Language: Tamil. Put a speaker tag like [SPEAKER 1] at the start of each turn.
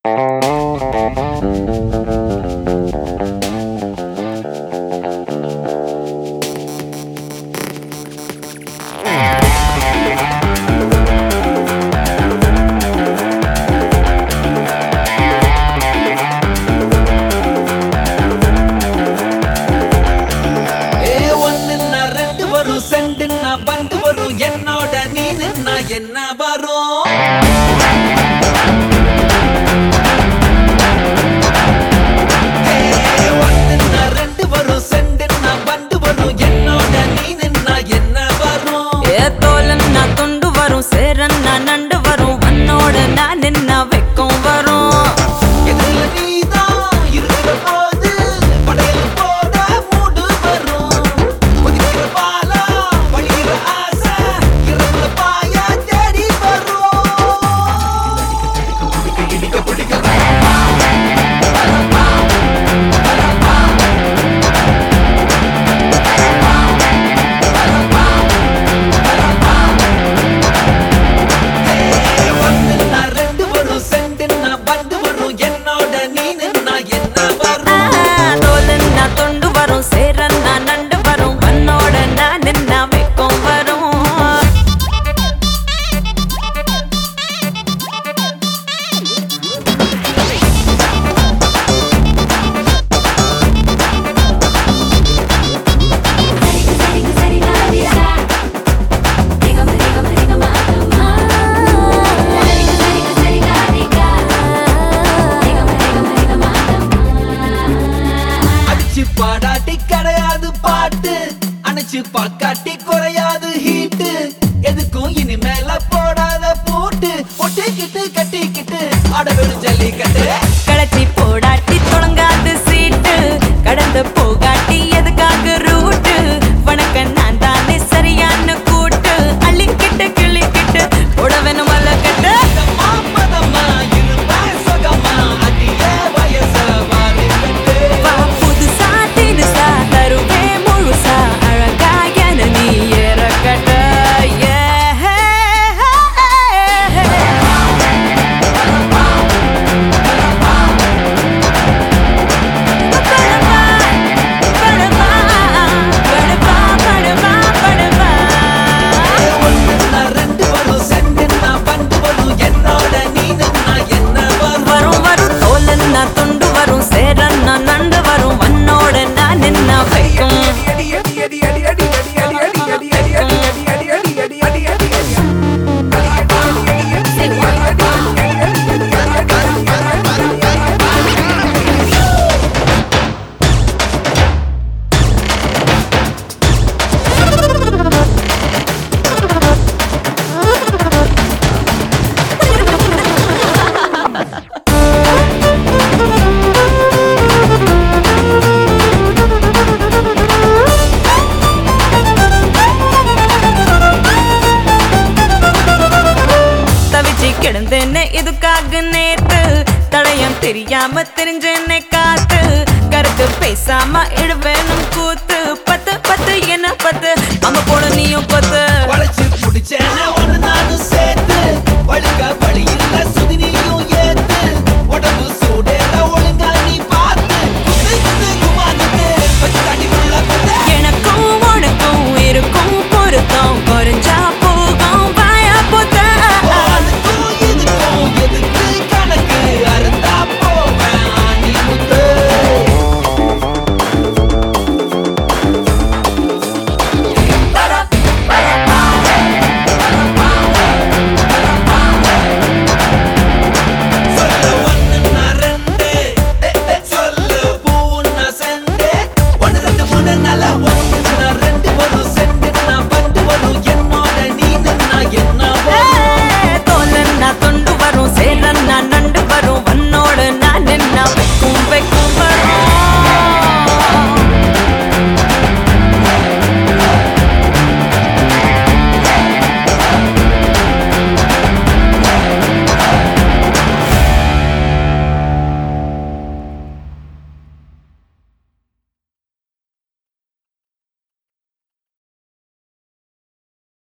[SPEAKER 1] ஏ ஒண்ணுன்னா ரெண்டு வரும் செண்டுன்னா பண்டு வரும் என்னோட நீனுன்னா என்ன வரும் ஏ, ஒண்ணுன்னா ரெண்டு வரும் செண்டுன்னா பண்டு வரும் என்னோட நீனுன்னா என்ன வரும்
[SPEAKER 2] ஏ தோலன்னா துண்டு வரும் சேரன்னா நண்டு வரும் உன்னோட நான் நின்ன வெக்கம் வரும்
[SPEAKER 1] எதிரில நீதான் இருக்கிற போது படையல் போட மூடு வரும் கொதிக்கிற பாலா வழியிற ஆசை இரவுல பாய தேடி வரும் இடிக்க பிடிக்க ஒண்ணுன்னா ரெண்டு வரும் செண்டுன்னா பண்டு வரும் என்னோட நீனுன்னா என்ன
[SPEAKER 2] ஆ,
[SPEAKER 1] வரும்
[SPEAKER 2] தோலன்னா துண்டு வரும் சேரன்னா நண்டு வரும் உன்னோட நான் நின்ன வெக்கம் வரும்
[SPEAKER 1] அடிச்சு பாடாட்டி கிடையாது பாட்டு அணைச்சு பாக்காட்டி குறையாது ஹீட்டு எதுக்கும் இனிமேல போடாத பூட்டு ஒட்டிக்கிட்டு கட்டிக்கிட்டு அடவெடு ஜல்லிக்கட்டு
[SPEAKER 2] களைச்சி போடாட்டி தொடங்காது சீட்டு கடந்து போகாட்டி எதுக்காக ரூட்டு வணக்க நான் தானே சரியான கூட்டு அள்ளிக்கிட்டு கிள்ளிக்கிட்டு உடவெனும் வல்லக்கட்டு
[SPEAKER 1] இதம்மா, பதம்மா, இருப்பேன் சுகமா, அடியே வயச வாலிபட்டு.
[SPEAKER 2] வா புதுசா தினுசா தருவே முழுசா அழகா என நீ ஏறக்கட்ட
[SPEAKER 1] ஒண்ணுன்னா ரெண்டு வரும், செண்டுன்னா பண்டு வரும், என்னோட நீனுன்னா என்ன வரும்?
[SPEAKER 2] வரும் வரும் தோலன்னா துண்டு வரும் சேரன்னா நண்டு வரும் வன்னோட நான் நின்ன வைக்கும் தவிச்சு கிடந்தேன்னு இதுக்காக நேத்து தடயம் தெரியாம தெரிஞ்சேன்னே காத்து கருத்து பேசாம இடுவேனும் கூத்து பத்து பத்து என்ன பத்து அங்க போன நீயும் பத்து
[SPEAKER 1] வளைச்சு புடிச்சேன்னு ஒண்ணு நானும் சேர்த்து வழுக்க